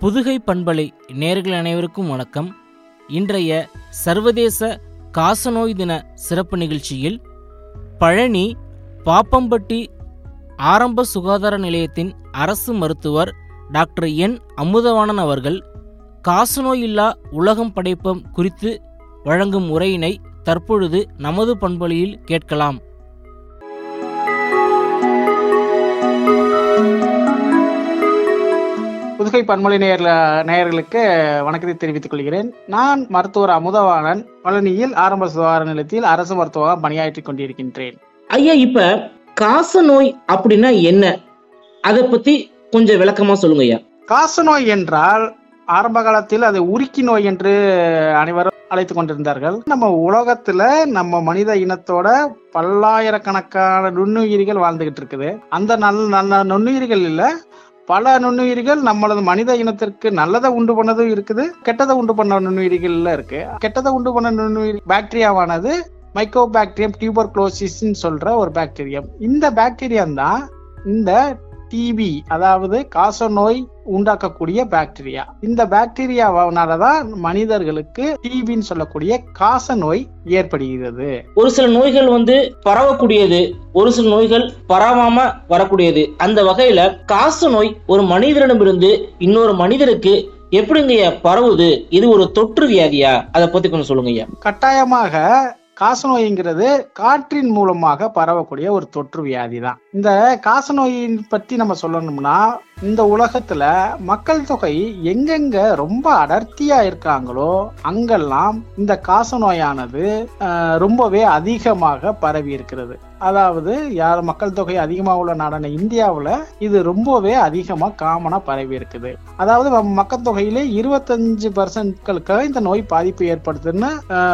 புதுகை பண்பலை நேர்கள் அனைவருக்கும் வணக்கம் இன்றைய சர்வதேச காசநோய் தின சிறப்பு நிகழ்ச்சியில் பழனி பாப்பம்பட்டி ஆரம்ப சுகாதார நிலையத்தின் அரசு மருத்துவர் டாக்டர் என் அமுதவாணன் அவர்கள் காசநோய் இல்லா உலகம் படைப்பம் குறித்து வழங்கும் உரையினை தற்பொழுது நமது பண்பொழியில் கேட்கலாம் புதுகை பன்மொழி நேயர்ல நேயர்களுக்கு வணக்கத்தை தெரிவித்துக் கொள்கிறேன் நான் மருத்துவர் அமுதவாணன் பழனியில் ஆரம்ப சுகாதார நிலையத்தில் அரசு மருத்துவமாக பணியாற்றிக் கொண்டிருக்கின்றேன் ஐயா இப்ப காச நோய் அப்படின்னா என்ன அதை பத்தி கொஞ்சம் விளக்கமா சொல்லுங்க ஐயா காசநோய் என்றால் ஆரம்ப காலத்தில் அது உருக்கி நோய் என்று அனைவரும் அழைத்துக் கொண்டிருந்தார்கள் நம்ம உலகத்துல நம்ம மனித இனத்தோட பல்லாயிரக்கணக்கான நுண்ணுயிரிகள் வாழ்ந்துகிட்டு இருக்குது அந்த நல்ல நல்ல நுண்ணுயிரிகள் இல்ல பல நுண்ணுயிரிகள் நம்மளது மனித இனத்திற்கு நல்லதை உண்டு பண்ணதும் இருக்குது கெட்டதை உண்டு பண்ண நுண்ணுயிரிகள்ல இருக்கு கெட்டதை உண்டு பண்ண நுண்ணுயிரி பாக்டீரியாவானது மைக்கோ பாக்டீரியம் டியூபர் சொல்ற ஒரு பாக்டீரியம் இந்த பாக்டீரியம் தான் இந்த டிபி அதாவது காசநோய் உண்டாக்கக்கூடிய பாக்டீரியா இந்த பாக்டீரியாவானாலதான் மனிதர்களுக்கு டிபின்னு சொல்லக்கூடிய காசநோய் ஏற்படுகிறது ஒரு சில நோய்கள் வந்து பரவக்கூடியது ஒரு சில நோய்கள் பரவாம வரக்கூடியது அந்த வகையில காச நோய் ஒரு மனிதனிடமிருந்து இன்னொரு மனிதருக்கு எப்படிங்க ஐயா பரவுது இது ஒரு தொற்று வியாதியா அதை பத்தி கொஞ்சம் சொல்லுங்க ஐயா கட்டாயமாக காசநோய்ங்கிறது காற்றின் மூலமாக பரவக்கூடிய ஒரு தொற்று வியாதி தான் இந்த காசநோயின் பத்தி நம்ம சொல்லணும்னா இந்த உலகத்துல மக்கள் தொகை எங்கெங்க ரொம்ப அடர்த்தியா இருக்காங்களோ அங்கெல்லாம் இந்த காசநோயானது ஆஹ், ரொம்பவே அதிகமாக பரவி இருக்கிறது அதாவது யார் மக்கள் தொகை அதிகமா உள்ள நாடான இந்தியாவுல இது ரொம்பவே அதிகமா காமனா பரவி இருக்குது அதாவது நம்ம மக்கள் தொகையிலே இருபத்தஞ்சு பர்சன்ட்களுக்கு இந்த நோய் பாதிப்பு ஏற்படுத்துன்னு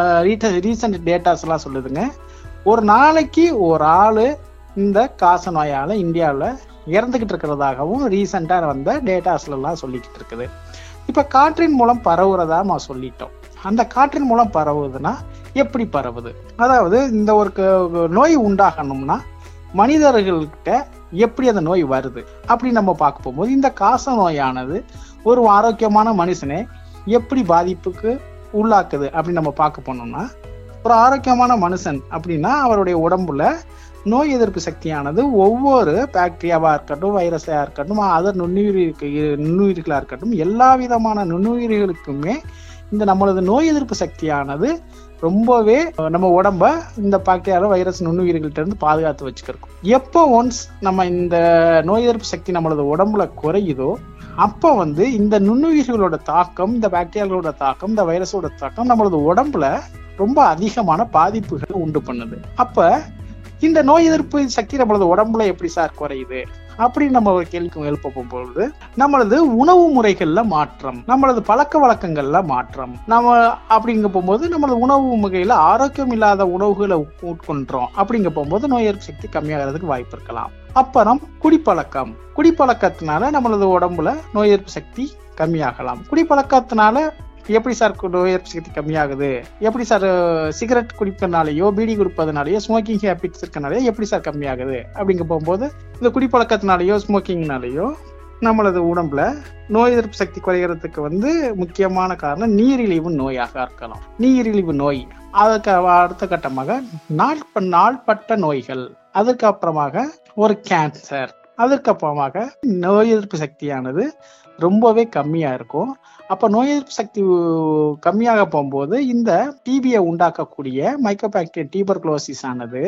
ரீசன்ட் டேட்டாஸ் எல்லாம் சொல்லுதுங்க ஒரு நாளைக்கு ஒரு ஆளு இந்த காச நோயால இந்தியாவில் இறந்துகிட்டு இருக்கிறதாகவும் ரீசெண்டா வந்த டேட்டாஸ்ல எல்லாம் சொல்லிக்கிட்டு இருக்குது இப்ப காற்றின் மூலம் பரவுறதா நம்ம சொல்லிட்டோம் அந்த காற்றின் மூலம் பரவுதுன்னா எப்படி பரவுது அதாவது இந்த ஒரு க- நோய் உண்டாகணும்னா மனிதர்கள்கிட்ட எப்படி அந்த நோய் வருது அப்படி நம்ம பார்க்க போகும்போது இந்த காச நோயானது ஒரு ஆரோக்கியமான மனுஷனை எப்படி பாதிப்புக்கு உள்ளாக்குது அப்படின்னு நம்ம பார்க்க போனோம்னா ஒரு ஆரோக்கியமான மனுஷன் அப்படின்னா அவருடைய உடம்புல நோய் எதிர்ப்பு சக்தியானது ஒவ்வொரு பாக்டீரியாவா இருக்கட்டும் வைரஸா இருக்கட்டும் அதர் நுண்ணுயிருக்கு நுண்ணுயிர்களா இருக்கட்டும் எல்லா விதமான நுண்ணுயிர்களுக்குமே இந்த நம்மளது நோய் எதிர்ப்பு சக்தியானது ரொம்பவே அஹ், நம்ம உடம்ப இந்த பாக்டீரியா வைரஸ் நுண்ணுயிர்கள்ட்ட இருந்து பாதுகாத்து வச்சுக்கிறோம் எப்போ ஒன்ஸ் நம்ம இந்த நோய் எதிர்ப்பு சக்தி நம்மளது உடம்புல குறையுதோ அப்போ வந்து இந்த நுண்ணுயிர்களோட தாக்கம் இந்த பாக்டீரியாக்களோட தாக்கம் இந்த வைரஸோட தாக்கம் நம்மளது உடம்புல ரொம்ப அதிகமான பாதிப்புகளை உண்டு பண்ணுது அப்ப இந்த நோய் எதிர்ப்பு சக்தி நம்மளது உடம்புல எப்படி சார் குறையுது அப்படின்னு நம்ம ஒரு கேள்வி எழுப்ப போகும்பொழுது நம்மளது உணவு முறைகள்ல மாற்றம் நம்மளது பழக்க வழக்கங்கள்ல மாற்றம் நம்ம அப்படிங்க போகும்போது நம்மளது உணவு முறையில ஆரோக்கியம் இல்லாத உணவுகளை உட்- உட்கொள்றோம் அப்படிங்க போகும்போது நோய் எதிர்ப்பு சக்தி கம்மியாகிறதுக்கு வாய்ப்பு இருக்கலாம் அப்புறம் குடிப்பழக்கம் குடிப்பழக்கத்தினால நம்மளது உடம்புல நோய் எதிர்ப்பு சக்தி கம்மியாகலாம் குடிப்பழக்கத்தினால எப்படி சார் கு- நோய் எதிர்ப்பு சக்தி கம்மியாகுது எப்படி சார் சிகரெட் குடிப்பதனாலயோ பீடி குடிப்பதனாலயோ ஸ்மோக்கிங் ஹேபிட்ஸ் இருக்கனாலயோ எப்படி சார் கம்மியாகுது அப்படிங்க போகும்போது இந்த குடிப்பழக்கத்தினாலயோ ஸ்மோக்கிங்னாலயோ நம்மளது உடம்புல நோய் எதிர்ப்பு சக்தி குறைகிறதுக்கு வந்து முக்கியமான காரணம் நீரிழிவு நோயாக இருக்கலாம் நீரிழிவு நோய் அதுக்கு அடுத்த கட்டமாக நாள் நாள்பட்ட நோய்கள் அதுக்கப்புறமாக ஒரு கேன்சர் அதுக்கப்புறமாக நோய் எதிர்ப்பு சக்தியானது ரொம்பவே கம்மியா இருக்கும் அப்ப நோய் எதிர்ப்பு சக்தி உ- கம்மியாக போகும்போது இந்த டிபியை உண்டாக்கக்கூடிய மைக்கோபாக்டீரியா டியூபர்குலோசிஸ் ஆனது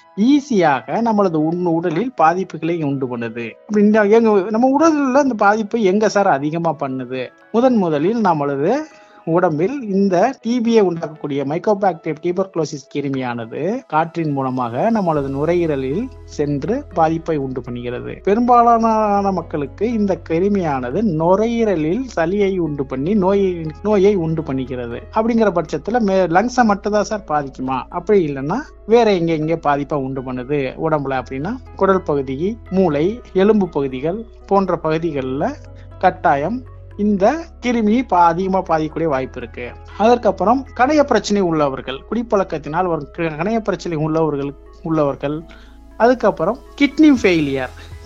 ஈஸியாக நம்மளது உன் உடலில் பாதிப்புகளை உண்டு பண்ணுது அப்படி இந்த எங்க நம்ம உடல்ல இந்த பாதிப்பு எங்க சார் அதிகமா பண்ணுது முதன் முதலில் நம்மளது உடம்பில் இந்த டிபியை உண்டாக்கக்கூடிய மைக்கோபாக்டீரியம் டியூபர்குலோசிஸ் கிருமியானது காற்றின் மூலமாக நம்மளது நுரையீரலில் சென்று பாதிப்பை உண்டு பண்ணுகிறது பெரும்பாலான மக்களுக்கு இந்த கிருமியானது நுரையீரலில் சளியை உண்டு பண்ணி நோயை நோயை உண்டு பண்ணிக்கிறது அப்படிங்கிற பட்சத்துல மே லங்ஸை மட்டும் தான் சார் பாதிக்குமா அப்படி இல்லைன்னா வேற எங்க எங்க பாதிப்பை உண்டு பண்ணுது உடம்புல அப்படின்னா குடல் பகுதி மூளை எலும்பு பகுதிகள் போன்ற பகுதிகளில் கட்டாயம் இந்த கிருமி பா அதிகமா பாதிக்கக்கூடிய வாய்ப்பு இருக்கு அதற்கப்புறம் கணைய பிரச்சனை உள்ளவர்கள் குடிப்பழக்கத்தினால் ஒரு க- கணைய பிரச்சனை உள்ளவர்கள் உள்ளவர்கள் அதுக்கப்புறம் கிட்னி ஃபெயிலியர்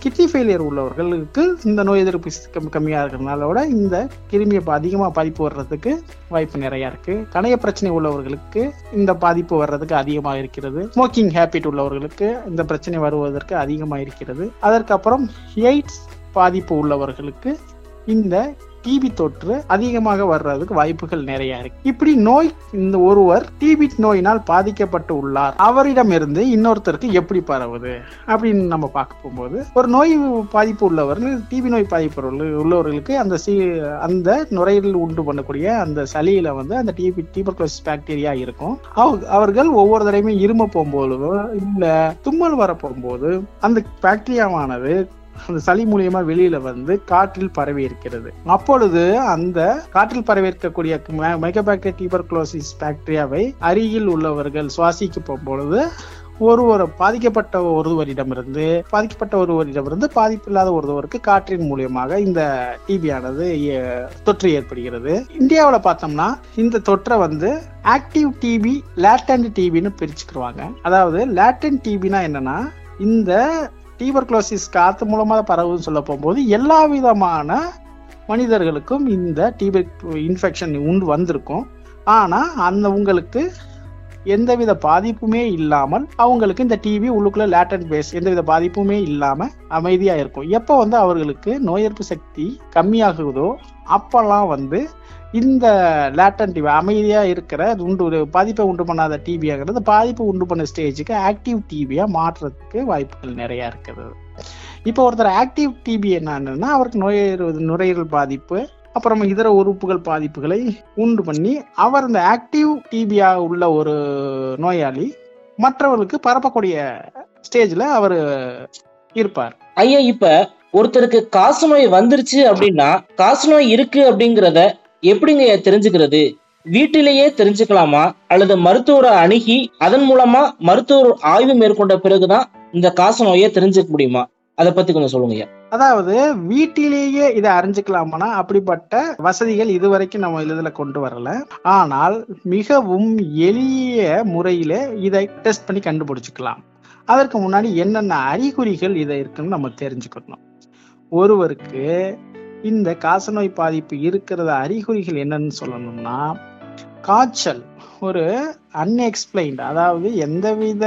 கிட்னி ஃபெயிலியர் உள்ளவர்களுக்கு இந்த நோய் எதிர்ப்பு கம் கம்மியாக இருக்கிறதுனால இந்த கிருமியை இப்ப அதிகமா பாதிப்பு வர்றதுக்கு வாய்ப்பு நிறைய இருக்கு கணைய பிரச்சனை உள்ளவர்களுக்கு இந்த பாதிப்பு வர்றதுக்கு அதிகமாக இருக்கிறது ஸ்மோக்கிங் ஹேபிட் உள்ளவர்களுக்கு இந்த பிரச்சனை வருவதற்கு அதிகமாக இருக்கிறது அதற்கப்புறம் எய்ட்ஸ் பாதிப்பு உள்ளவர்களுக்கு இந்த டிபி தொற்று அதிகமாக வர்றதுக்கு வாய்ப்புகள் நிறைய இருக்கு இப்படி நோய் இந்த ஒருவர் டிபி நோயினால் பாதிக்கப்பட்டு உள்ளார் அவரிடமிருந்து இன்னொருத்தருக்கு எப்படி பரவுது அப்படின்னு நம்ம பார்க்க போகும்போது ஒரு நோய் பாதிப்பு உள்ளவர்கள் டிபி நோய் பாதிப்பு உள்ள- உள்ளவர்களுக்கு அந்த சி அந்த நுரையீரல் உண்டு பண்ணக்கூடிய அந்த சளியில வந்து அந்த டிபி டியூபர்குலோசிஸ் பாக்டீரியா இருக்கும் அவ- அவர்கள் ஒவ்வொரு தடவையுமே இரும போகும்போது இல்ல தும்மல் வர போகும்போது அந்த பாக்டீரியாவானது அந்த சளி மூலியமா வெளியில வந்து காற்றில் பரவி இருக்கிறது அப்பொழுது அந்த காற்றில் பரவி இருக்கக்கூடிய மைக்கோபாக்டீரியா டியூபர்குலோசிஸ் பாக்டீரியாவை அருகில் உள்ளவர்கள் சுவாசிக்க போகும்பொழுது ஒரு ஒரு பாதிக்கப்பட்ட ஒருவரிடமிருந்து பாதிக்கப்பட்ட ஒருவரிடமிருந்து பாதிப்பு இல்லாத ஒருவருக்கு காற்றின் மூலியமாக இந்த டிபியானது தொற்று ஏற்படுகிறது இந்தியாவில் பார்த்தோம்னா இந்த தொற்றை வந்து ஆக்டிவ் டிபி லேட்டன்ட் டிபின்னு பிரிச்சுக்கிடுவாங்க அதாவது லேட்டன்ட் டிபினா என்னன்னா இந்த டியூபர்குலோசிஸ் காத்து மூலமா பரவுன்னு சொல்ல போகும்போது எல்லா விதமான மனிதர்களுக்கும் இந்த டிபர் இன்ஃபெக்ஷன் உண்டு வந்திருக்கும் ஆனா அந்த உங்களுக்கு எந்தவித பாதிப்புமே இல்லாமல் அவங்களுக்கு இந்த டிவி உள்ளுக்குள்ள லேட்டன் பேஸ் எந்தவித பாதிப்புமே இல்லாம அமைதியா இருக்கும் எப்போ வந்து அவர்களுக்கு நோய் எதிர்ப்பு சக்தி கம்மியாகுதோ அப்பெல்லாம் வந்து இந்த லேட்டன் டிவி அமைதியா இருக்கிற உண்டு பாதிப்பை உண்டு பண்ணாத டிபியாங்கிறது பாதிப்பு உண்டு பண்ண ஸ்டேஜுக்கு ஆக்டிவ் டிபியா மாற்றுறதுக்கு வாய்ப்புகள் நிறைய இருக்குது இப்போ ஒருத்தர் ஆக்டிவ் டிபி என்னன்னா அவருக்கு நோய் நுரையீரல் பாதிப்பு அப்புறம் இதர உறுப்புகள் பாதிப்புகளை உண்டு பண்ணி அவர் இந்த ஆக்டிவ் டிபியா உள்ள ஒரு நோயாளி மற்றவர்களுக்கு பரப்பக்கூடிய ஸ்டேஜ்ல அவர் இருப்பார் ஐயா இப்ப ஒருத்தருக்கு காசநோய் வந்துருச்சு அப்படின்னா காசநோய் இருக்கு அப்படிங்கிறத எப்படிங்க ஐயா தெரிஞ்சுக்கிறது வீட்டிலேயே தெரிஞ்சுக்கலாமா அல்லது மருத்துவரை அணுகி அதன் மூலமா மருத்துவர் ஆய்வு மேற்கொண்ட பிறகுதான் இந்த காசநோயை தெரிஞ்சுக்க முடியுமா அதை பத்தி கொஞ்சம் சொல்லுங்க ஐயா அதாவது வீட்டிலேயே இதை அறிஞ்சுக்கலாமானா அப்படிப்பட்ட வசதிகள் இதுவரைக்கும் நம்ம இதுல கொண்டு வரல ஆனால் மிகவும் எளிய முறையில இதை டெஸ்ட் பண்ணி கண்டுபிடிச்சுக்கலாம் அதற்கு முன்னாடி என்னென்ன அறிகுறிகள் இதை இருக்குன்னு நம்ம தெரிஞ்சுக்கணும் ஒருவருக்கு இந்த காசநோய் பாதிப்பு இருக்கிறத அறிகுறிகள் என்னன்னு சொல்லணும்னா காய்ச்சல் ஒரு அன்எக்ஸ்பிளைன்ட் அதாவது எந்தவித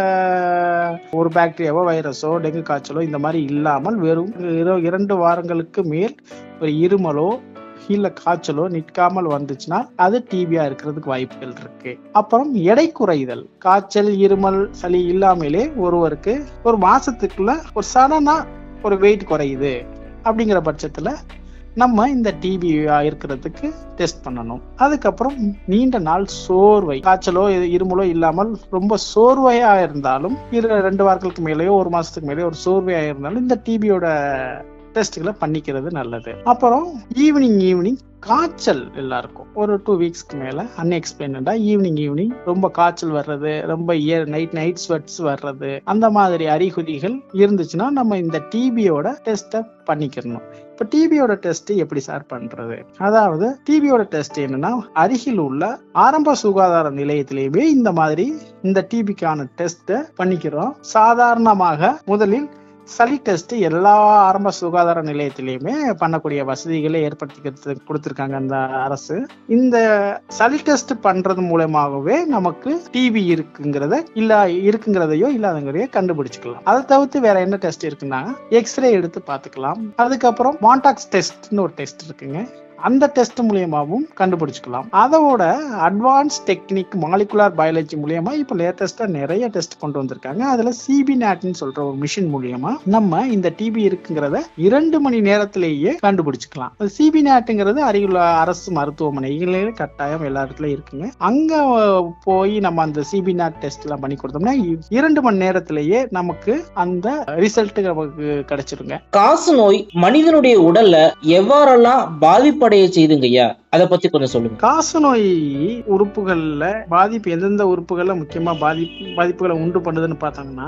ஒரு பாக்டீரியாவோ வைரஸோ டெங்கு காய்ச்சலோ இந்த மாதிரி இல்லாமல் வெறும் இரு- இரண்டு வாரங்களுக்கு மேல் ஒரு இருமலோ இல்ல காய்ச்சலோ நிற்காமல் வந்துச்சுன்னா அது டிபியா இருக்கிறதுக்கு வாய்ப்புகள் இருக்கு அப்புறம் எடை குறைதல் காய்ச்சல் இருமல் சளி இல்லாமலே ஒருவருக்கு ஒரு மாசத்துக்குள்ள ஒரு சடனா ஒரு வெயிட் குறையுது அப்படிங்கிற பட்சத்துல நம்ம இந்த டிபி இருக்கிறதுக்கு டெஸ்ட் பண்ணணும் அதுக்கப்புறம் நீண்ட நாள் சோர்வை காய்ச்சலோ இ- இருமலோ இல்லாமல் ரொம்ப சோர்வையா இருந்தாலும் இரு ரெண்டு வாரங்களுக்கு மேலேயோ ஒரு மாசத்துக்கு மேலேயோ ஒரு சோர்வையா இருந்தாலும் இந்த டிபியோட டெஸ்ட்களை பண்ணிக்கிறது நல்லது அப்புறம் ஈவினிங் ஈவினிங் காய்ச்சல் எல்லாருக்கும் ஒரு டூ வீக்ஸ்க்கு மேல அன்எக்ஸ்பிளைன்டா ஈவினிங் ஈவினிங் ரொம்ப காய்ச்சல் வர்றது ரொம்ப நைட் நைட் ஸ்வெட்ஸ் வர்றது அந்த மாதிரி அறிகுறிகள் இருந்துச்சுன்னா நம்ம இந்த டிபியோட டெஸ்ட்டை பண்ணிக்கிறணும் இப்ப டிபியோட டெஸ்ட் எப்படி சார் பண்றது அதாவது டிபியோட டெஸ்ட் என்னன்னா அருகில் உள்ள ஆரம்ப சுகாதார நிலையத்திலேயுமே இந்த மாதிரி இந்த டிபிக்கான டெஸ்ட்டை பண்ணிக்கிறோம் சாதாரணமாக முதலில் சளி டெஸ்ட் எல்லா ஆரம்ப சுகாதார நிலையத்திலையுமே பண்ணக்கூடிய வசதிகளை ஏற்படுத்தி கொடுத்திருக்காங்க அந்த அரசு இந்த சளி டெஸ்ட் பண்றது மூலமாகவே நமக்கு டிவி இருக்குங்கிறத இல்ல இருக்குங்கிறதையோ இல்லாதங்கிறதையோ கண்டுபிடிச்சுக்கலாம் அதை தவிர்த்து வேற என்ன டெஸ்ட் இருக்குன்னா எக்ஸ்ரே எடுத்து பார்த்துக்கலாம் அதுக்கப்புறம் மாண்டாக்ஸ் டெஸ்ட்னு ஒரு டெஸ்ட் இருக்குங்க அந்த டெஸ்ட் மூலியமாவும் கண்டுபிடிச்சுக்கலாம் அதோட அட்வான்ஸ் டெக்னிக் மாலிகுலார் பயாலஜி மூலியமா இப்போ லேட்டஸ்டா நிறைய டெஸ்ட் கொண்டு வந்திருக்காங்க அதுல சிபி நாட்னு சொல்ற ஒரு மிஷின் மூலியமா நம்ம இந்த டிபி இருக்குங்கிறத இரண்டு மணி நேரத்திலேயே கண்டுபிடிச்சுக்கலாம் சிபி நாட்டுங்கிறது அருகில் அரசு மருத்துவமனைகளே கட்டாயம் எல்லா இடத்துலயும் இருக்குங்க அங்க போய் நம்ம அந்த சிபி நாட் டெஸ்ட் எல்லாம் பண்ணி கொடுத்தோம்னா இ- இரண்டு மணி நேரத்திலேயே நமக்கு அந்த ரிசல்ட் நமக்கு கிடைச்சிருங்க காச நோய் மனிதனுடைய உடல்ல எவ்வாறெல்லாம் பாதிப்படைய செய்துங்க ஐயா அதை பத்தி கொஞ்சம் சொல்லுங்க காசநோய் உறுப்புகள்ல பாதிப்பு எந்தெந்த உறுப்புகள்ல முக்கியமா பாதிப்பு பாதிப்புகளை உண்டு பண்ணுதுன்னு பார்த்தோம்னா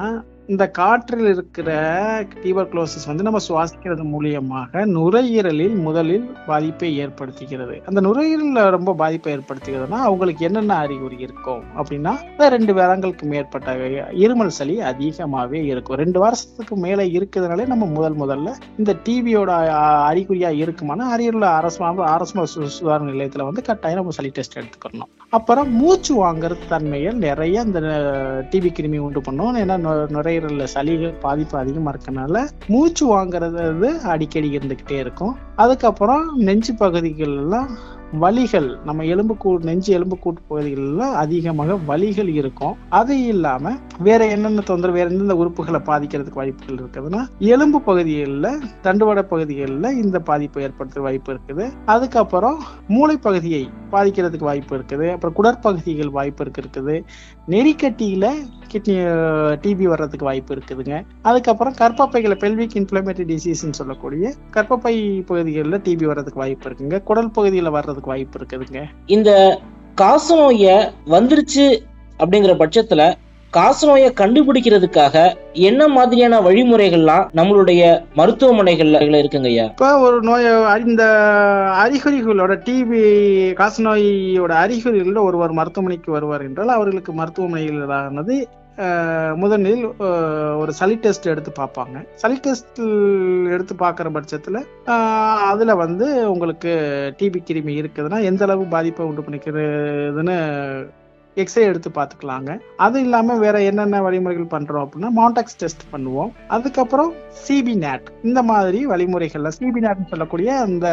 இந்த காற்றில் இருக்கிற டியூபர்குலோசிஸ் வந்து நம்ம சுவாசிக்கிறது மூலியமாக நுரையீரலில் முதலில் பாதிப்பை ஏற்படுத்துகிறது அந்த நுரையீரலில் ரொம்ப பாதிப்பை ஏற்படுத்துகிறதுனா அவங்களுக்கு என்னென்ன அறிகுறி இருக்கும் அப்படின்னா இந்த ரெண்டு வாரங்களுக்கு மேற்பட்ட இருமல் சளி அதிகமாகவே இருக்கும் ரெண்டு வருஷத்துக்கு மேலே இருக்கிறதுனாலே நம்ம முதல் முதல்ல இந்த டிபியோட அறிகுறியா இருக்குமானா அரியலூர் அரசு அரசு சு- சுகாதார நிலையத்துல வந்து கட்டாயம் நம்ம சளி டெஸ்ட் எடுத்துக்கணும் அப்புறம் மூச்சு வாங்குற தன்மையை நிறைய இந்த டிபி கிருமி உண்டு பண்ணும் ஏன்னா நு- நுரையீரல்ல சளிகள் பாதிப்பு அதிகமா இருக்கனால மூச்சு வாங்குறது அடிக்கடி இருந்துகிட்டே இருக்கும் அதுக்கப்புறம் நெஞ்சு பகுதிகள் எல்லாம் வலிகள் நம்ம எலும்புக்கூடு நெஞ்சு எலும்புக்கூட்டு பகுதிகளில் அதிகமாக வலிகள் இருக்கும் அது இல்லாம வேற என்னென்ன தொந்தரவு வேற எந்தெந்த உறுப்புகளை பாதிக்கிறதுக்கு வாய்ப்புகள் இருக்குதுன்னா எலும்பு பகுதிகளில் தண்டுவட பகுதிகளில் இந்த பாதிப்பு ஏற்படுத்த வாய்ப்பு இருக்குது அதுக்கப்புறம் மூளை பகுதியை பாதிக்கிறதுக்கு வாய்ப்பு இருக்குது அப்புறம் குடற்பகுதிகள் வாய்ப்பு இருக்கு இருக்குது நெறிக்கட்டியில கிட்னி டிபி வர்றதுக்கு வாய்ப்பு இருக்குதுங்க அதுக்கப்புறம் கர்ப்பப்பைகளை பெல்விக் இன்ஃப்ளமேட்டரி டிசீஸ்ன்னு சொல்லக்கூடிய கர்ப்பப்பை பகுதிகளில் டிபி வர்றதுக்கு வாய்ப்பு இருக்குங்க குடல் பகுதியில் வர்றதுக்கு வாய்ப்பு இருக்குதுங்க இந்த காசநோய வந்துருச்சு அப்படிங்கிற பட்சத்துல காசநோயை கண்டுபிடிக்கிறதுக்காக என்ன மாதிரியான வழிமுறைகள்லாம் நம்மளுடைய மருத்துவமனைகள்ல இருக்குங்க ஐயா இப்போ ஒரு நோய் இந்த அறிகுறிகளோட டிபி காசநோயோட அறிகுறிகளோட ஒருவர் மருத்துவமனைக்கு வருவார் என்றால் அவர்களுக்கு மருத்துவமனைகளானது அஹ், முதலில் அஹ், ஒரு சளி டெஸ்ட் எடுத்து பார்ப்பாங்க சளி டெஸ்ட் எடுத்து பார்க்குற பட்சத்தில் அதில் வந்து உங்களுக்கு டிபி கிருமி இருக்குதுன்னா எந்த அளவு பாதிப்பை உண்டு பண்ணிக்கிறதுன்னு எக்ஸ்ரே எடுத்து பார்த்துக்கலாங்க அது இல்லாமல் வேற என்னென்ன வழிமுறைகள் பண்ணுறோம் அப்படின்னா மாண்டாக்ஸ் டெஸ்ட் பண்ணுவோம் அதுக்கப்புறம் சிபி நேட் இந்த மாதிரி வழிமுறைகள்ல சிபி நேட்னு சொல்லக்கூடிய அந்த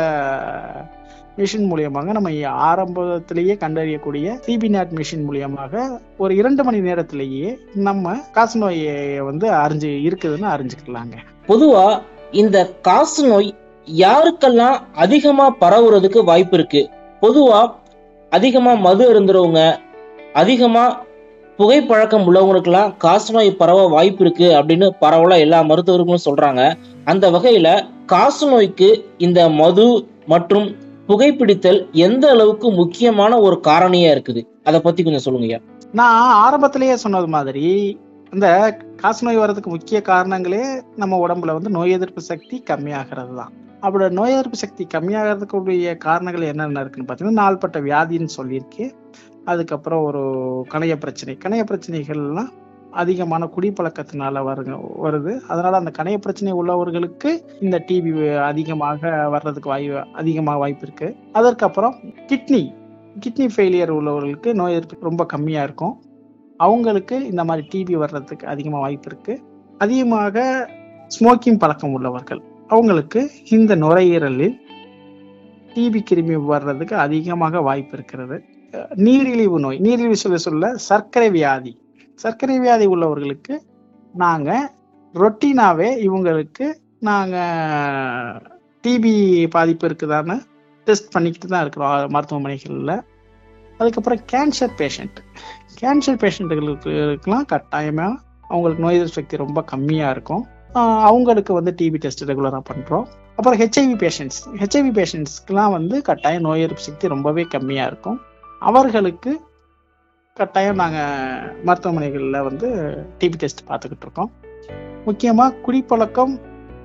மிஷின் மூலியமாக நம்ம ஆரம்பத்திலேயே கண்டறியக்கூடிய சிபி நேட் மிஷின் மூலியமாக ஒரு இரண்டு மணி நேரத்திலேயே நம்ம காசநோயை வந்து அறிஞ்சு இருக்குதுன்னு அறிஞ்சுக்கலாங்க பொதுவா இந்த காசு நோய் யாருக்கெல்லாம் அதிகமா பரவுறதுக்கு வாய்ப்பு இருக்கு பொதுவா அதிகமா மது அருந்துறவங்க அதிகமா புகைப்பழக்கம் உள்ளவங்களுக்கெல்லாம் காசநோய் பரவ வாய்ப்பு இருக்கு அப்படின்னு பரவலா எல்லா மருத்துவர்களும் சொல்றாங்க அந்த வகையில காசநோய்க்கு இந்த மது மற்றும் புகைப்பிடித்தல் எந்த அளவுக்கு முக்கியமான ஒரு காரணியா இருக்குது அதை பத்தி கொஞ்சம் சொல்லுங்க ஐயா நான் ஆரம்பத்திலேயே சொன்னது மாதிரி இந்த காசநோய் வர்றதுக்கு முக்கிய காரணங்களே நம்ம உடம்புல வந்து நோய் எதிர்ப்பு சக்தி கம்மியாகிறது தான் அப்படி நோய் எதிர்ப்பு சக்தி கம்மியாகிறதுக்குரிய காரணங்கள் என்னென்ன இருக்குன்னு பார்த்தீங்கன்னா நாள்பட்ட வியாதின்னு சொல்லியிருக்கேன் அதுக்கப்புறம் ஒரு கணைய பிரச்சனை கணைய பிரச்சனைகள்லாம் அதிகமான குடிப்பழக்கத்தினால வருங்க வருது அதனால அந்த கணைய பிரச்சனை உள்ளவர்களுக்கு இந்த டிபி அதிகமாக வர்றதுக்கு வாய்ப்பு அதிகமாக வாய்ப்பு இருக்கு அதற்கப்புறம் கிட்னி கிட்னி ஃபெயிலியர் உள்ளவர்களுக்கு நோய் எதிர்ப்பு ரொம்ப கம்மியா இருக்கும் அவங்களுக்கு இந்த மாதிரி டிபி வர்றதுக்கு அதிகமாக வாய்ப்பு இருக்கு அதிகமாக ஸ்மோக்கிங் பழக்கம் உள்ளவர்கள் அவங்களுக்கு இந்த நுரையீரலில் டிபி கிருமி வர்றதுக்கு அதிகமாக வாய்ப்பு இருக்கிறது அஹ் நீரிழிவு நோய் நீரிழிவு சொல்ல சொல்ல சர்க்கரை வியாதி சர்க்கரை வியாதி உள்ளவர்களுக்கு நாங்க ரொட்டீனாவே இவங்களுக்கு நாங்க டிபி பாதிப்பு இருக்குதான்னு டெஸ்ட் பண்ணிக்கிட்டு தான் இருக்கிறோம் மருத்துவமனைகளில் அதுக்கப்புறம் கேன்சர் பேஷண்ட் கேன்சர் பேஷண்ட்டுகளுக்குலாம் கட்டாயமாக அவங்களுக்கு நோய் எதிர்ப்பு சக்தி ரொம்ப கம்மியாக இருக்கும் ஆஹ் அவங்களுக்கு வந்து டிபி டெஸ்ட் ரெகுலராக பண்ணுறோம் அப்புறம் ஹெச்ஐவி பேஷண்ட்ஸ் ஹெச்ஐவி பேஷண்ட்ஸ்க்குலாம் வந்து கட்டாயம் நோய் எதிர்ப்பு சக்தி ரொம்பவே கம்மியாக இருக்கும் அவர்களுக்கு கட்டாயம் நாங்கள் மருத்துவமனைகளில் வந்து டிபி டெஸ்ட் பார்த்துக்கிட்டு இருக்கோம் முக்கியமாக குடிப்பழக்கம்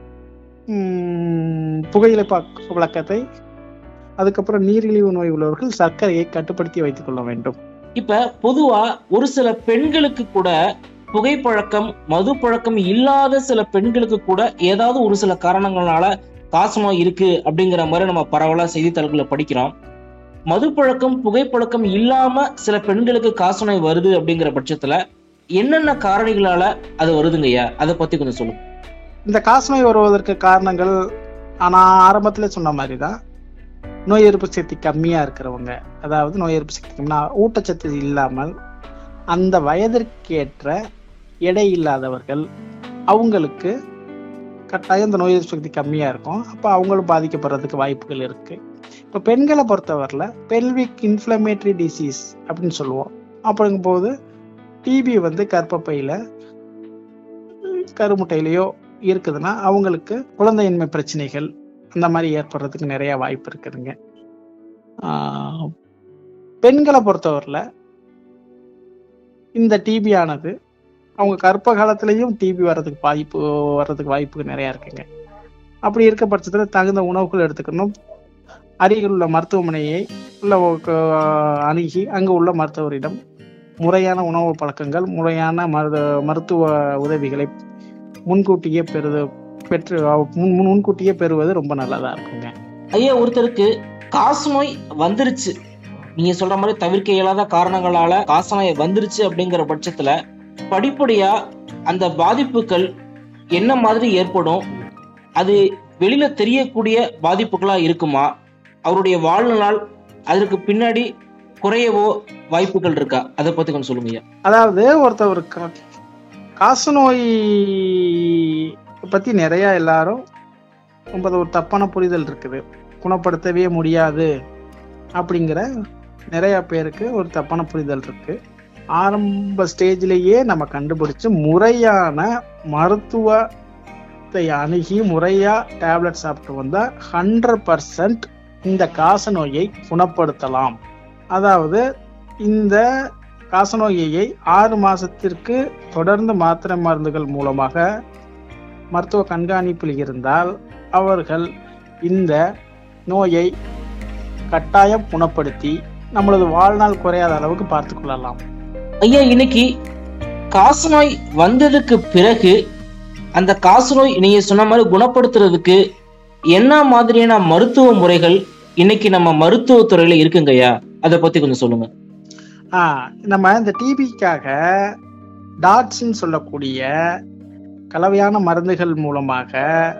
உம், புகையிலை பழக்க- பழக்கத்தை அதுக்கப்புறம் நீரிழிவு நோய் உள்ளவர்கள் சர்க்கரையை கட்டுப்படுத்தி வைத்துக் கொள்ள வேண்டும் இப்ப பொதுவா ஒரு சில பெண்களுக்கு கூட புகைப்பழக்கம் மது பழக்கம் இல்லாத சில பெண்களுக்கு கூட ஏதாவது ஒரு சில காரணங்களால காசநோய் இருக்கு அப்படிங்கிற மாதிரி நம்ம பரவலா செய்தித்தாள்களை படிக்கிறோம் மது பழக்கம் புகைப்பழக்கம் இல்லாம சில பெண்களுக்கு காசநோய் வருது அப்படிங்கிற பட்சத்துல என்னென்ன காரணிகளால அது வருதுங்கய்யா அதை பத்தி கொஞ்சம் சொல்லுங்க இந்த காசநோய் வருவதற்கு காரணங்கள் நான் ஆரம்பத்தில் சொன்ன மாதிரி தான் நோய் எதிர்ப்பு சக்தி கம்மியாக இருக்கிறவங்க அதாவது நோய் எதிர்ப்பு சக்தி கம்மியா ஊட்டச்சத்து இல்லாமல் அந்த வயதிற்கேற்ற எடை இல்லாதவர்கள் அவங்களுக்கு கட்டாயம் இந்த நோய் எதிர்ப்பு சக்தி கம்மியாக இருக்கும் அப்போ அவங்களும் பாதிக்கப்படுறதுக்கு வாய்ப்புகள் இருக்கு இப்போ பெண்களை பொறுத்தவரையில் பெல்விக் இன்ஃப்ளமேட்டரி டிசீஸ் அப்படின்னு சொல்லுவோம் அப்படிங்கும்போது டிபி வந்து கர்ப்பப்பையில் கருமுட்டையிலையோ இருக்குதுன்னா அவங்களுக்கு குழந்தையின்மை பிரச்சனைகள் அந்த மாதிரி ஏற்படுறதுக்கு நிறைய வாய்ப்பு இருக்குதுங்க ஆஹ் பெண்களை பொறுத்தவரையில் இந்த டிபி ஆனது அவங்க கர்ப்ப காலத்திலையும் டிபி வர்றதுக்கு வாய்ப்பு வர்றதுக்கு வாய்ப்பு நிறைய இருக்குங்க அப்படி இருக்க பட்சத்தில் தகுந்த உணவுகள் எடுத்துக்கணும் அருகில் உள்ள மருத்துவமனையை உள்ள அஹ், அணுகி அங்கு உள்ள மருத்துவரிடம் முறையான உணவு பழக்கங்கள் முறையான மருத மருத்துவ உதவிகளை முன்கூட்டியே பெறுது பெற்று முன் முன்- முன்கூட்டியே பெறுவது ரொம்ப நல்லதா இருக்குங்க ஐயா ஒருத்தருக்கு காசு நோய் வந்துருச்சு நீங்க சொல்ற மாதிரி தவிர்க்க இயலாத காரணங்களால காச நோய் வந்துருச்சு அப்படிங்கிற பட்சத்துல படிப்படியா அந்த பாதிப்புகள் என்ன மாதிரி ஏற்படும் அது வெளியில தெரியக்கூடிய பாதிப்புகளா இருக்குமா அவருடைய வாழ்நாள் அதற்கு பின்னாடி குறையவோ வாய்ப்புகள் இருக்கா அதை பத்தி கொஞ்சம் சொல்லுங்க ஐயா அதாவது ஒருத்தவர் கா- காச நோய் பத்தி நிறைய எல்லாரும் ரொம்ப ஒரு தப்பான புரிதல் இருக்குது குணப்படுத்தவே முடியாது அப்படிங்கிற நிறைய பேருக்கு ஒரு தப்பான புரிதல் இருக்கு ஆரம்ப ஸ்டேஜ்லயே நம்ம கண்டுபிடிச்சு முறையான மருத்துவத்தை அணுகி முறையா டேப்லெட் சாப்பிட்டு வந்தா ஹண்ட்ரட் பர்சன்ட் இந்த காச நோயை குணப்படுத்தலாம் அதாவது இந்த காசநோயை ஆறு மாசத்திற்கு தொடர்ந்து மாத்திரை மருந்துகள் மூலமாக மருத்துவ கண்காணிப்பில் இருந்தால் அவர்கள் இந்த நோயை கட்டாயம் குணப்படுத்தி நம்மளது வாழ்நாள் குறையாத அளவுக்கு பார்த்து கொள்ளலாம் ஐயா இன்னைக்கு காசு நோய் வந்ததுக்கு பிறகு அந்த காசு நோய் நீங்க சொன்ன மாதிரி குணப்படுத்துறதுக்கு என்ன மாதிரியான மருத்துவ முறைகள் இன்னைக்கு நம்ம மருத்துவத்துறையில இருக்குங்க ஐயா அதை பத்தி கொஞ்சம் சொல்லுங்க ஆ நம்ம இந்த டிபிக்காக டாட்ஸ்ன்னு சொல்லக்கூடிய கலவையான மருந்துகள் மூலமாக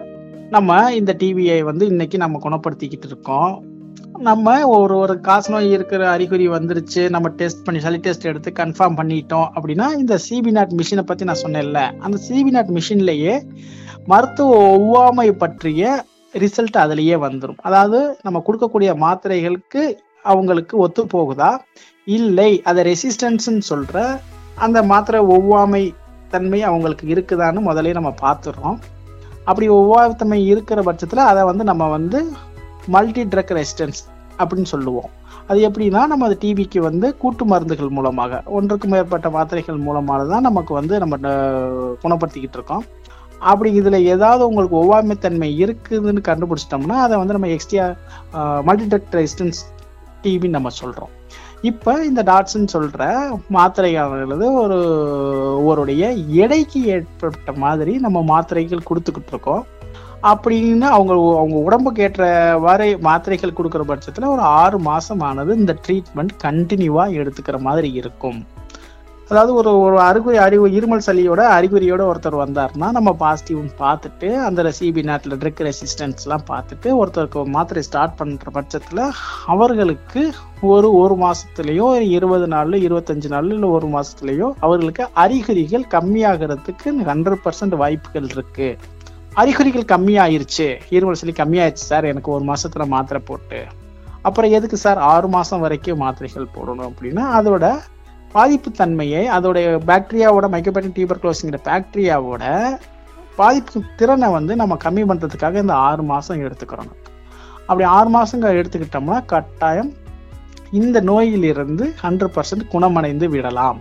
நம்ம இந்த டிபியை வந்து இன்னைக்கு நம்ம குணப்படுத்திக்கிட்டு இருக்கோம் நம்ம ஒரு ஒரு காசு நோய் இருக்கிற அறிகுறி வந்துருச்சு நம்ம டெஸ்ட் பண்ணி சளி டெஸ்ட் எடுத்து கன்ஃபார்ம் பண்ணிட்டோம் அப்படின்னா இந்த சிபி நாட் மிஷினை பத்தி நான் சொன்னேன்ல அந்த சிபி நாட் மிஷின்லயே மருத்துவ ஒவ்வாமை பற்றிய ரிசல்ட் அதுலயே வந்துடும் அதாவது நம்ம கொடுக்கக்கூடிய மாத்திரைகளுக்கு அவங்களுக்கு ஒத்து போகுதா இல்லை அதை ரெசிஸ்டன்ஸ்னு சொல்ற அந்த மாத்திரை ஒவ்வாமை தன்மை அவங்களுக்கு இருக்குதான்னு முதல்ல நம்ம பார்த்துடுறோம் அப்படி ஒவ்வாமை இருக்கிற பட்சத்துல அதை வந்து நம்ம வந்து மல்டி ட்ரக் ரெசிஸ்டன்ஸ் அப்படின்னு சொல்லுவோம் அது எப்படின்னா நம்ம அது டிபிக்கு வந்து கூட்டு மருந்துகள் மூலமாக ஒன்றுக்கும் மேற்பட்ட மாத்திரைகள் மூலமாக தான் நமக்கு வந்து நம்ம அஹ், குணப்படுத்திக்கிட்டு இருக்கோம் அப்படி இதுல ஏதாவது உங்களுக்கு ஒவ்வாமைத்தன்மை இருக்குதுன்னு கண்டுபிடிச்சிட்டோம்னா அதை வந்து நம்ம எக்ஸ்ட்ரா மல்டி ட்ரக் ரெசிஸ்டன்ஸ் டிபின்னு நம்ம சொல்றோம் இப்போ இந்த டாட்ஸ்ன்னு சொல்ற மாத்திரையானது ஒரு ஒருடைய எடைக்கு ஏற்பட்ட மாதிரி நம்ம மாத்திரைகள் கொடுத்துக்கிட்டு இருக்கோம் அப்படின்னு அவங்க அவங்க உடம்புக்கு ஏற்ற வரை மாத்திரைகள் கொடுக்குற பட்சத்தில் ஒரு ஆறு மாசம் ஆனது இந்த ட்ரீட்மெண்ட் கண்டினியூவா எடுத்துக்கிற மாதிரி இருக்கும் அதாவது ஒரு ஒரு அறிகுறி அறிவு இருமல் சளியோட அறிகுறியோட ஒருத்தர் வந்தாருன்னா நம்ம பாசிட்டிவ்னு பார்த்துட்டு அந்த சிபி நாட்டில் ட்ரிக் ரெசிஸ்டன்ஸ்லாம் பார்த்துட்டு ஒருத்தருக்கு மாத்திரை ஸ்டார்ட் பண்ணுற பட்சத்தில் அவர்களுக்கு ஒரு ஒரு மாசத்துலயோ ஒரு இருபது நாள்ல இருபத்தஞ்சு நாள்ல இல்லை ஒரு மாசத்துலயோ அவர்களுக்கு அறிகுறிகள் கம்மியாகிறதுக்கு ஹண்ட்ரட் பர்சன்ட் வாய்ப்புகள் இருக்கு அறிகுறிகள் கம்மியாயிருச்சு இருமல் சளி கம்மியாயிருச்சு சார் எனக்கு ஒரு மாசத்துல மாத்திரை போட்டு அப்புறம் எதுக்கு சார் ஆறு மாசம் வரைக்கும் மாத்திரைகள் போடணும் அப்படின்னா அதோட பாதிப்பு தன்மையை அதோடைய பாக்டீரியாவோட மைக்ரோபேட்டிக் டியூபர்குலோசிங்கிற பாக்டீரியாவோட பாதிப்பு திறனை வந்து நம்ம கம்மி பண்றதுக்காக இந்த ஆறு மாசம் எடுத்துக்கிறோம் அப்படி ஆறு மாசங்க எடுத்துக்கிட்டோம்னா கட்டாயம் இந்த நோயிலிருந்து ஹண்ட்ரட் பர்சன்ட் குணமடைந்து விடலாம்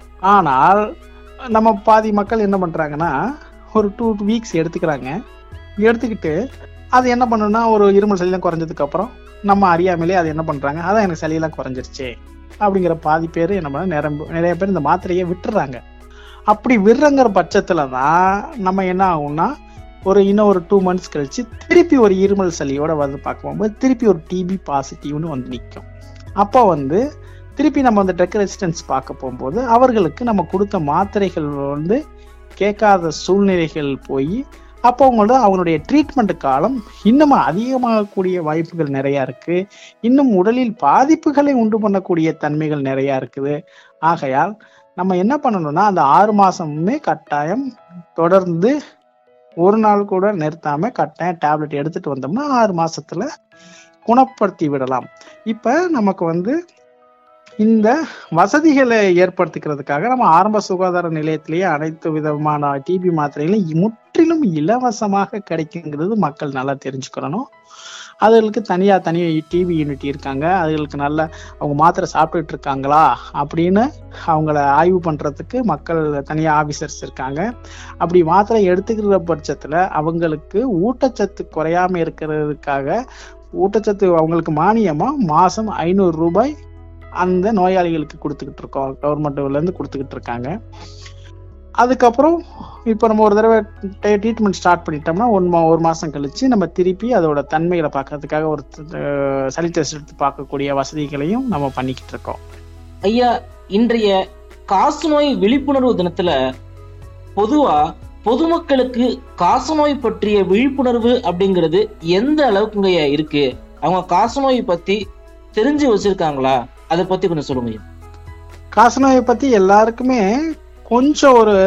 ஆனால் நம்ம பாதி மக்கள் என்ன பண்றாங்கன்னா ஒரு டூ வீக்ஸ் எடுத்துக்கிறாங்க எடுத்துக்கிட்டு அது என்ன பண்ணுன்னா ஒரு இருமல் சளியெல்லாம் குறைஞ்சதுக்கு அப்புறம் நம்ம அறியாமலே அது என்ன பண்றாங்க அதான் எனக்கு சளியெல்லாம் குறைஞ்சிருச்சு அப்படிங்கிற பாதி பேர் என்ன பண்ண நிறைய நிறைய பேர் இந்த மாத்திரையை விட்டுறாங்க அப்படி விடுறங்கிற பட்சத்துல தான் நம்ம என்ன ஆகும்னா ஒரு இன்னும் ஒரு டூ மந்த்ஸ் கழிச்சு திருப்பி ஒரு இருமல் சளியோட வந்து பார்க்கும்போது திருப்பி ஒரு டிபி பாசிட்டிவ்னு வந்து நிற்கும் அப்போ வந்து திருப்பி நம்ம அந்த ட்ரக் ரெசிஸ்டன்ஸ் பார்க்க போகும்போது அவர்களுக்கு நம்ம கொடுத்த மாத்திரைகள் வந்து கேட்காத சூழ்நிலைகள் போய் அப்போ அவங்களோட அவங்களுடைய ட்ரீட்மெண்ட் காலம் இன்னும் அதிகமாகக்கூடிய வாய்ப்புகள் நிறைய இருக்கு இன்னும் உடலில் பாதிப்புகளை உண்டு பண்ணக்கூடிய தன்மைகள் நிறைய இருக்குது ஆகையால் நம்ம என்ன பண்ணணும்னா அந்த ஆறு மாசமுமே கட்டாயம் தொடர்ந்து ஒரு நாள் கூட நிறுத்தாம கட்டாயம் டேப்லெட் எடுத்துட்டு வந்தோம்னா ஆறு மாசத்துல குணப்படுத்தி விடலாம் இப்ப நமக்கு வந்து இந்த வசதிகளை ஏற்படுத்திக்கிறதுக்காக நம்ம ஆரம்ப சுகாதார நிலையத்திலேயே அனைத்து விதமான டிபி மாத்திரைகளும் முற்றிலும் இலவசமாக கிடைக்குங்கிறது மக்கள் நல்லா தெரிஞ்சுக்கணும் அதுகளுக்கு தனியாக தனியாக டிவி யூனிட் இருக்காங்க அதுகளுக்கு நல்ல அவங்க மாத்திரை சாப்பிட்டுட்டு இருக்காங்களா அப்படின்னு அவங்கள ஆய்வு பண்ணுறதுக்கு மக்கள் தனியாக ஆஃபீஸர்ஸ் இருக்காங்க அப்படி மாத்திரை எடுத்துக்கிற பட்சத்தில் அவங்களுக்கு ஊட்டச்சத்து குறையாம இருக்கிறதுக்காக ஊட்டச்சத்து அவங்களுக்கு மானியமாக மாதம் ஐநூறு ரூபாய் அந்த நோயாளிகளுக்கு கொடுத்துக்கிட்டு இருக்கோம் கவர்மெண்ட்லேருந்து கொடுத்துக்கிட்டு இருக்காங்க அதுக்கப்புறம் இப்போ நம்ம ஒரு தடவை ட்ரீட்மெண்ட் ஸ்டார்ட் பண்ணிட்டோம்னா ஒன் மா ஒரு மாதம் கழிச்சு நம்ம திருப்பி அதோட தன்மைகளை பார்க்கறதுக்காக ஒரு அஹ், சளி டெஸ்ட் எடுத்து பார்க்கக்கூடிய வசதிகளையும் நம்ம பண்ணிக்கிட்டு இருக்கோம் ஐயா இன்றைய காசநோய் விழிப்புணர்வு தினத்துல பொதுவா பொதுமக்களுக்கு காசநோய் பற்றிய விழிப்புணர்வு அப்படிங்கிறது எந்த அளவுக்குங்க ஐயா இருக்கு அவங்க காசநோய் பத்தி தெரிஞ்சு வச்சிருக்காங்களா அதை பத்தி கொஞ்சம் சொல்லுங்க ஐயா காசநோயை பற்றி எல்லாருக்குமே கொஞ்சம் ஒரு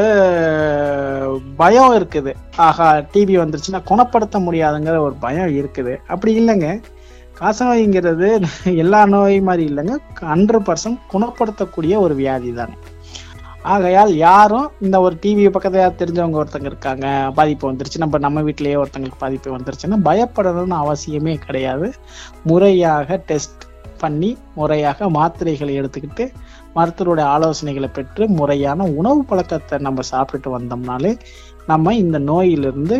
பயம் இருக்குது ஆஹா டிவி வந்துருச்சுன்னா குணப்படுத்த முடியாதுங்கிற ஒரு பயம் இருக்குது அப்படி இல்லைங்க காசநோய்ங்கிறது எல்லா நோய் மாதிரி இல்லைங்க ஹண்ட்ரட் பர்சன்ட் குணப்படுத்தக்கூடிய ஒரு வியாதி தானே ஆகையால் யாரும் இந்த ஒரு டிவி பக்கத்துல யார் தெரிஞ்சவங்க ஒருத்தங்க இருக்காங்க பாதிப்பு வந்துருச்சு நம்ம நம்ம வீட்டிலேயே ஒருத்தங்களுக்கு பாதிப்பு வந்துருச்சுன்னா பயப்படணும்னு அவசியமே கிடையாது முறையாக டெஸ்ட் பண்ணி முறையாக மாத்திரைகளை எடுத்துக்கிட்டு மருத்துவருடைய ஆலோசனைகளை பெற்று முறையான உணவு பழக்கத்தை நம்ம சாப்பிட்டுட்டு வந்தோம்னாலே நம்ம இந்த நோயிலிருந்து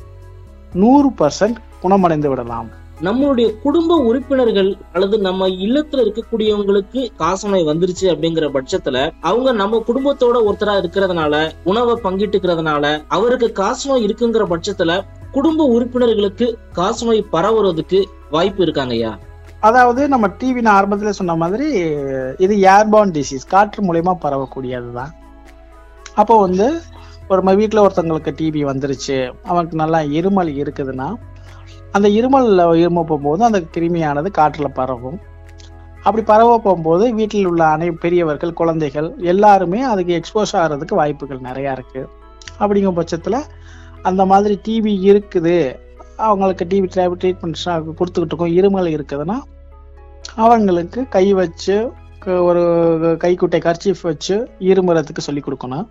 நூறு பர்சன்ட் குணமடைந்து விடலாம் நம்மளுடைய குடும்ப உறுப்பினர்கள் அல்லது நம்ம இல்லத்துல இருக்கக்கூடியவங்களுக்கு காசநோய் வந்துருச்சு அப்படிங்கிற பட்சத்துல அவங்க நம்ம குடும்பத்தோட ஒருத்தரா இருக்கிறதுனால உணவை பங்கிட்டுக்கிறதுனால அவருக்கு காசநோய் இருக்குங்கிற பட்சத்துல குடும்ப உறுப்பினர்களுக்கு காசநோய் பரவுறதுக்கு வாய்ப்பு இருக்காங்க ஐயா அதாவது நம்ம டிவி நான் ஆரம்பத்தில் சொன்ன மாதிரி இது ஏர்பார்ன் டிசீஸ் காற்று மூலயமா பரவக்கூடியது தான் அப்போ வந்து ஒரு நம்ம வீட்டில் ஒருத்தங்களுக்கு டிவி வந்துருச்சு அவனுக்கு நல்லா இருமல் இருக்குதுன்னா அந்த இருமலில் இரும போகும்போது அந்த கிருமியானது காற்றில் பரவும் அப்படி பரவ போகும்போது வீட்டில் உள்ள அனை பெரியவர்கள் குழந்தைகள் எல்லாருமே அதுக்கு எக்ஸ்போஸ் ஆகிறதுக்கு வாய்ப்புகள் நிறையா இருக்கு அப்படிங்கிற பட்சத்தில் அந்த மாதிரி டிவி இருக்குது அவங்களுக்கு டிவி ட்ரீட்மெண்ட் கொடுத்துக்கிட்டு இருக்கோம் இருமல் இருக்குதுன்னா அவங்களுக்கு கை வச்சு க- ஒரு கைக்குட்டை கர்ச்சீஃப் வச்சு இருமுறதுக்கு சொல்லி கொடுக்கணும்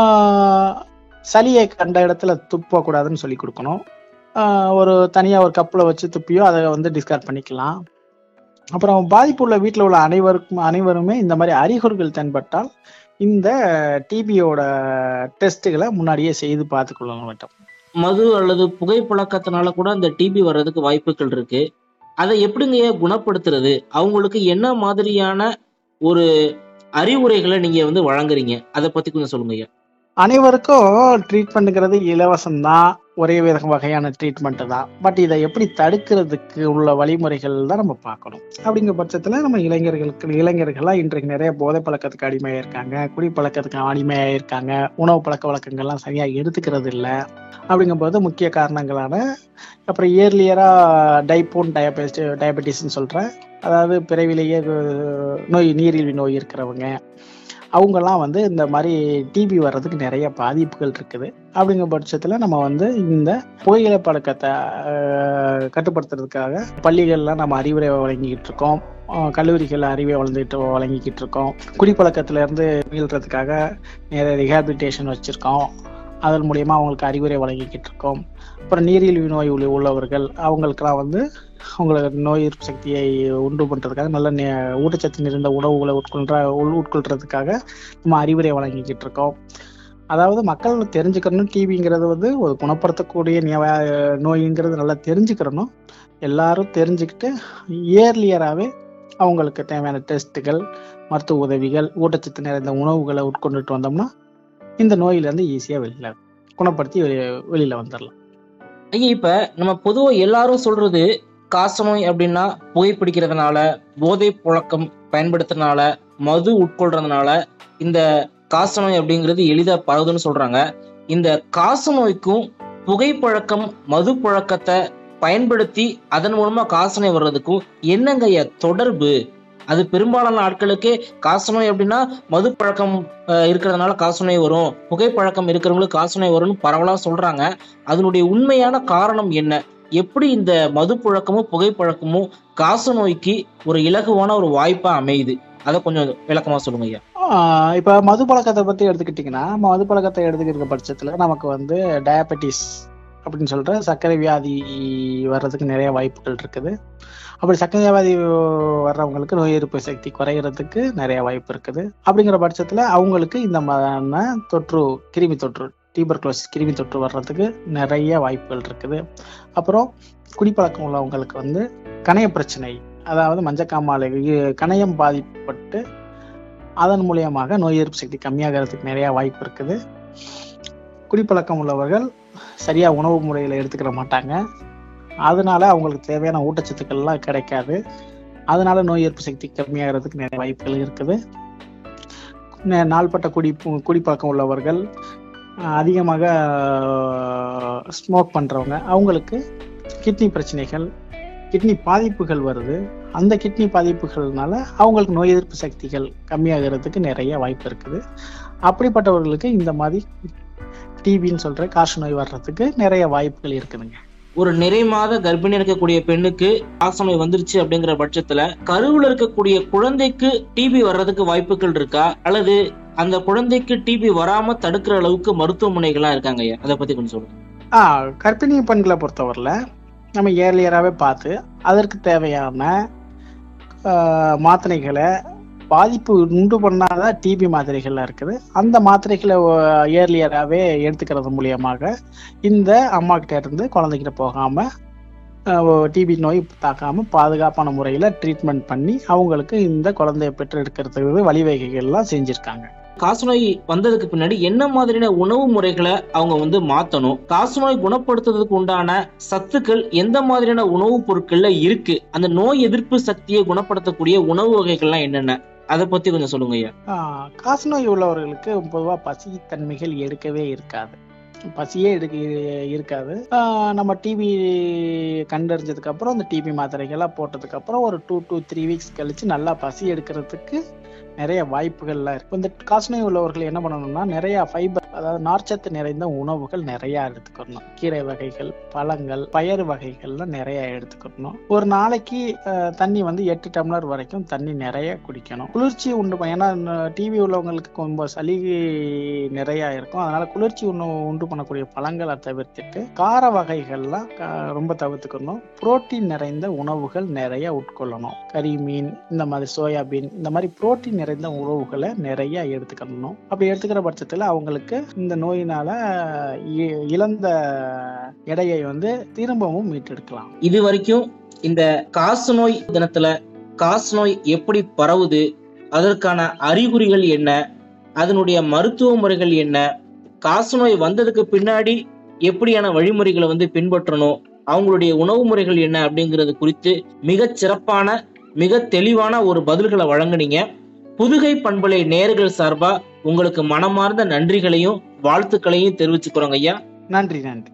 ஆஹ் சளியை கண்ட இடத்துல துப்பக்கூடாதுன்னு சொல்லி கொடுக்கணும் ஆஹ் ஒரு தனியாக ஒரு கப்பில் வச்சு துப்பியோ அதை வந்து டிஸ்கார்ட் பண்ணிக்கலாம் அப்புறம் பாதிப்பு உள்ள வீட்டில் உள்ள அனைவருக்கும் அனைவருமே இந்த மாதிரி அறிகுறிகள் தென்பட்டால் இந்த டிபியோட டெஸ்ட்டுகளை முன்னாடியே செய்து பார்த்துக்கொள்ளணும் வேண்டும் மது அல்லது புகைப்பழக்கத்தினால கூட அந்த டிபி வர்றதுக்கு வாய்ப்புகள் இருக்கு அதை எப்படிங்க குணப்படுத்துறது அவங்களுக்கு என்ன மாதிரியான ஒரு அறிவுரைகளை நீங்க வந்து வழங்குறீங்க அதை பத்தி கொஞ்சம் சொல்லுங்க ஐயா அனைவருக்கும் ட்ரீட்மெண்ட்டுங்கிறது இலவசம் தான் ஒரே வித வகையான ட்ரீட்மெண்ட் தான் பட் இதை எப்படி தடுக்கிறதுக்கு உள்ள வழிமுறைகள் தான் நம்ம பார்க்கணும் அப்படிங்கிற பட்சத்தில் நம்ம இளைஞர்களுக்கு இளைஞர்கள்லாம் இன்றைக்கு நிறைய போதை பழக்கத்துக்கு அடிமையாக இருக்காங்க குடி பழக்கத்துக்கு அடிமையாக இருக்காங்க உணவு பழக்க வழக்கங்கள்லாம் சரியாக எடுத்துக்கிறது இல்லை அப்படிங்கும்போது முக்கிய காரணங்களான அப்புறம் இயர்லியராக டைப்போன் டயபெஸ் டயபெட்டிஸ்ன்னு சொல்கிறேன் அதாவது பிறவிலேயே அஹ், நோய் நீரிழிவு நோய் இருக்கிறவங்க அவங்கெல்லாம் வந்து இந்த மாதிரி டிபி வர்றதுக்கு நிறைய பாதிப்புகள் இருக்குது அப்படிங்கிற பட்சத்தில் நம்ம வந்து இந்த புகையிலை பழக்கத்தை அஹ், கட்டுப்படுத்துறதுக்காக பள்ளிகள்லாம் நம்ம அறிவுரை வழங்கிக்கிட்டு இருக்கோம் அஹ், கல்லூரிகள் அறிவை வளர்ந்துட்டு வழங்கிக்கிட்டு இருக்கோம் குடிப்பழக்கத்துல இருந்து மீள்றதுக்காக நிறைய ரிஹாபிலிட்டேஷன் வச்சிருக்கோம் அதன் மூலியமா அவங்களுக்கு அறிவுரை வழங்கிக்கிட்டு இருக்கோம் அப்புறம் நீரிழிவு நோய் உள்ள உள்ளவர்கள் அவங்களுக்கெல்லாம் வந்து அவங்களுக்கு நோய் எதிர்ப்பு சக்தியை உண்டு பண்றதுக்காக நல்ல நே- ஊட்டச்சத்து நிறைந்த உணவுகளை உட்கொள்ற உள் உட்கொள்றதுக்காக நம்ம அறிவுரை வழங்கிக்கிட்டு இருக்கோம் அதாவது மக்கள் தெரிஞ்சுக்கணும் டிவிங்கிறது வந்து ஒரு குணப்படுத்தக்கூடிய நிய- நோய்ங்கிறது நல்லா தெரிஞ்சுக்கிறணும் எல்லாரும் தெரிஞ்சுக்கிட்டு இயர்லியராகவே அவங்களுக்கு தேவையான டெஸ்ட்டுகள் மருத்துவ உதவிகள் ஊட்டச்சத்து நிறைந்த உணவுகளை உட்கொண்டுட்டு வந்தோம்னா இந்த நோயிலேருந்து ஈஸியாக வெளியில குணப்படுத்தி வெளி- வெளியில வந்துடலாம் ஐயா இப்ப நம்ம பொதுவா எல்லாரும் சொல்றது காசநோய் அப்படின்னா புகைப்பிடிக்கிறதுனால போதை பழக்கம் பயன்படுத்துறதுனால மது உட்கொள்றதுனால இந்த காசநோய் அப்படிங்கிறது எளிதா பரவுதுன்னு சொல்றாங்க இந்த காசநோய்க்கும் புகைப்பழக்கம் மது பழக்கத்தை பயன்படுத்தி அதன் மூலமா காசநோய் வர்றதுக்கும் என்னங்க ஐயா தொடர்பு அது பெரும்பாலான ஆட்களுக்கே காசநோய் அப்படின்னா மது பழக்கம் அஹ், இருக்கிறதுனால காசநோய் வரும் புகைப்பழக்கம் இருக்கிறவங்களுக்கு காசநோய் வரும்னு பரவலா சொல்றாங்க அதனுடைய உண்மையான காரணம் என்ன எப்படி இந்த மது புழக்கமும் புகைப்பழக்கமும் காச நோய்க்கு ஒரு இலகுவான ஒரு வாய்ப்பா அமையுது அதை கொஞ்சம் விளக்கமா சொல்லுங்க ஐயா ஆஹ் இப்ப மது பழக்கத்தை பத்தி எடுத்துக்கிட்டிங்கன்னா மது பழக்கத்தை எடுத்துக்கிற பட்சத்துல நமக்கு வந்து டயபெட்டிஸ் அப்படின்னு சொல்ற சர்க்கரை வியாதி வர்றதுக்கு நிறைய வாய்ப்புகள் இருக்குது அப்படி சர்க்கரை வியாதி வர்றவங்களுக்கு நோய் எதிர்ப்பு சக்தி குறையிறதுக்கு நிறைய வாய்ப்பு இருக்குது அப்படிங்கிற பட்சத்துல அவங்களுக்கு இந்த மாதிரியான தொற்று கிருமி தொற்று டியூபர்குலோசிஸ் கிருமி தொற்று வர்றதுக்கு நிறைய வாய்ப்புகள் இருக்குது அப்புறம் குடிப்பழக்கம் உள்ளவங்களுக்கு வந்து கணைய பிரச்சனை அதாவது மஞ்சக்காமாலை இ- கணையம் பாதிப்பட்டு அதன் மூலியமாக நோய் எதிர்ப்பு சக்தி கம்மியாகிறதுக்கு நிறைய வாய்ப்பு இருக்குது குடிப்பழக்கம் உள்ளவர்கள் சரியா உணவு முறையில் எடுத்துக்கிற மாட்டாங்க அதனால அவங்களுக்கு தேவையான ஊட்டச்சத்துக்கள்லாம் கிடைக்காது அதனால நோய் எதிர்ப்பு சக்தி கம்மியாகிறதுக்கு நிறைய வாய்ப்புகள் இருக்குது நே- நாள்பட்ட குடி குடிப்பழக்கம் உள்ளவர்கள் அஹ், அதிகமாக ஸ்மோக் பண்றவங்க அவங்களுக்கு கிட்னி பிரச்சனைகள் கிட்னி பாதிப்புகள் வருது அந்த கிட்னி பாதிப்புகள்னால அவங்களுக்கு நோய் எதிர்ப்பு சக்திகள் கம்மியாகிறதுக்கு நிறைய வாய்ப்பு இருக்குது அப்படிப்பட்டவர்களுக்கு இந்த மாதிரி டிபின்னு சொல்ற காசு நோய் வர்றதுக்கு நிறைய வாய்ப்புகள் இருக்குதுங்க ஒரு நிறை மாத கர்ப்பிணி இருக்கக்கூடிய பெண்ணுக்கு காசநோய் வந்துருச்சு அப்படிங்கிற பட்சத்துல கருவுல இருக்கக்கூடிய குழந்தைக்கு டிபி வர்றதுக்கு வாய்ப்புகள் இருக்கா அல்லது அந்த குழந்தைக்கு டிபி வராம தடுக்கிற அளவுக்கு மருத்துவமனைகள்லாம் இருக்காங்க ஐயா அதை பத்தி கொஞ்சம் சொல்லுங்க ஆ கர்ப்பிணி பெண்களை பொறுத்தவரையில் நம்ம ஏர்லியராகவே பார்த்து அதற்கு தேவையான ஆ, மாத்திரைகளை பாதிப்பு உண்டு பண்ணாத டிபி மாத்திரைகள்லாம் இருக்குது அந்த மாத்திரைகளை ஏர்லியராகவே எடுத்துக்கிறது மூலியமாக இந்த அம்மா கிட்ட இருந்து குழந்தைகிட்ட போகாம டிபி நோய் தாக்காம பாதுகாப்பான முறையில் ட்ரீட்மெண்ட் பண்ணி அவங்களுக்கு இந்த குழந்தைய பெற்றெடுக்கிறதுக்கு வழிவகைகள்லாம் செஞ்சிருக்காங்க காசநோய் வந்ததுக்கு பின்னாடி என்ன மாதிரியான உணவு முறைகளை அவங்க வந்து மாத்தணும் காசநோய் குணப்படுத்துறதுக்கு உண்டான சத்துக்கள் எந்த மாதிரியான உணவுப் பொருட்கள்ல இருக்கு அந்த நோய் எதிர்ப்பு சக்தியை குணப்படுத்தக்கூடிய உணவு வகைகள்லாம் என்னென்ன அதை பத்தி கொஞ்சம் சொல்லுங்க ஐயா ஆஹ் காசநோய் உள்ளவர்களுக்கு பொதுவாக பசி தன்மைகள் எடுக்கவே இருக்காது பசியே எடுக்க இருக்காது ஆஹ் நம்ம டிபி கண்டறிஞ்சதுக்கு அப்புறம் அந்த டிபி மாத்திரைகள்லாம் போட்டதுக்கு அப்புறம் ஒரு டூ டூ த்ரீ வீக்ஸ் கழிச்சு நல்லா பசி எடுக்கிறதுக்கு நிறைய வாய்ப்புகள்லாம் இருக்கு இந்த காசநோய் உள்ளவர்கள் என்ன பண்ணணும்னா நிறைய ஃபைபர் அதாவது நார்ச்சத்து நிறைந்த உணவுகள் நிறைய எடுத்துக்கணும் கீரை வகைகள் பழங்கள் பயறு வகைகள்லாம் நிறைய எடுத்துக்கணும் ஒரு நாளைக்கு ஆஹ் தண்ணி வந்து எட்டு டம்ளர் வரைக்கும் தண்ணி நிறைய குடிக்கணும் குளிர்ச்சி உண்டு ப- ஏன்னா டிவி உள்ளவங்களுக்கு ரொம்ப சளி நிறைய இருக்கும் அதனால குளிர்ச்சி உண்டு உண்டு பண்ணக்கூடிய பழங்களை தவிர்த்துட்டு கார வகைகள்லாம் க- ரொம்ப தவிர்த்துக்கணும் புரோட்டீன் நிறைந்த உணவுகள் நிறைய உட்கொள்ளணும் கறி மீன் இந்த மாதிரி சோயாபீன் இந்த மாதிரி புரோட்டீன் நிறைந்த உணவுகளை நிறைய எடுத்துக்கணும் அப்படி எடுத்துக்கிற பட்சத்துல அவங்களுக்கு இந்த நோயினால இ- இழந்த எடையை வந்து திரும்பவும் மீட்டெடுக்கலாம் இது வரைக்கும் இந்த காசநோய் தினத்துல காசநோய் எப்படி பரவுது அதற்கான அறிகுறிகள் என்ன அதனுடைய மருத்துவ முறைகள் என்ன காசநோய் வந்ததுக்கு பின்னாடி எப்படியான வழிமுறைகளை வந்து பின்பற்றணும் அவங்களுடைய உணவு முறைகள் என்ன அப்படிங்கிறது குறித்து மிகச் சிறப்பான மிக தெளிவான ஒரு பதில்களை வழங்குனீங்க புதுகை பண்பலை நேர்கள் சார்பா உங்களுக்கு மனமார்ந்த நன்றிகளையும் வாழ்த்துக்களையும் தெரிவிச்சுக்கிறோங்க ஐயா நன்றி நன்றி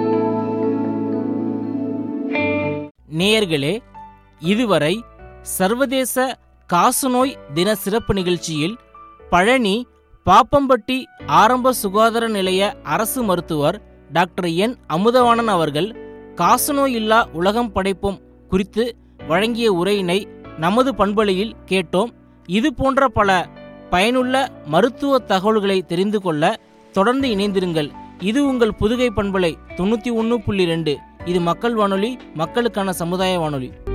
நேயர்களே இதுவரை சர்வதேச காசநோய் தின சிறப்பு நிகழ்ச்சியில் பழனி பாப்பம்பட்டி ஆரம்ப சுகாதார நிலைய அரசு மருத்துவர் டாக்டர் என் அமுதவாணன் அவர்கள் காசநோய் இல்லா உலகம் படைப்போம் குறித்து வழங்கிய உரையினை நமது பண்பலையில் கேட்டோம் இது போன்ற பல பயனுள்ள மருத்துவ தகவல்களை தெரிந்து கொள்ள தொடர்ந்து இணைந்திருங்கள் இது உங்கள் புதுகை பண்பலை தொண்ணூற்றி ஒன்று புள்ளி ரெண்டு இது மக்கள் வானொலி மக்களுக்கான சமுதாய வானொலி